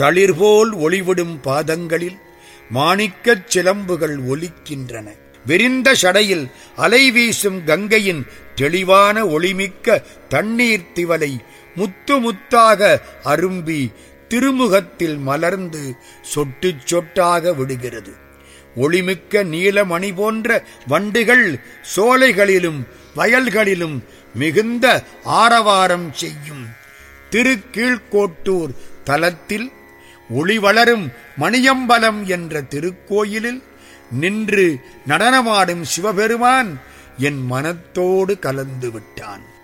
தளிர்போல் ஒளிவிடும் பாதங்களில் மாணிக்கச் சிலம்புகள் ஒலிக்கின்றன விரிந்த சடையில் அலை வீசும் கங்கையின் தெளிவான ஒளிமிக்க தண்ணீர் திவலை முத்து முத்தாக அரும்பி திருமுகத்தில் மலர்ந்து சொட்டு சொட்டாக விடுகிறது ஒளிமிக்க நீலமணி போன்ற வண்டுகள் சோலைகளிலும் வயல்களிலும் மிகுந்த ஆரவாரம் செய்யும் திருக்கீழ்கோட்டூர் தலத்தில் ஒளி வளரும் மணியம்பலம் என்ற திருக்கோயிலில் நின்று நடனமாடும் சிவபெருமான் என் மனத்தோடு கலந்து விட்டான்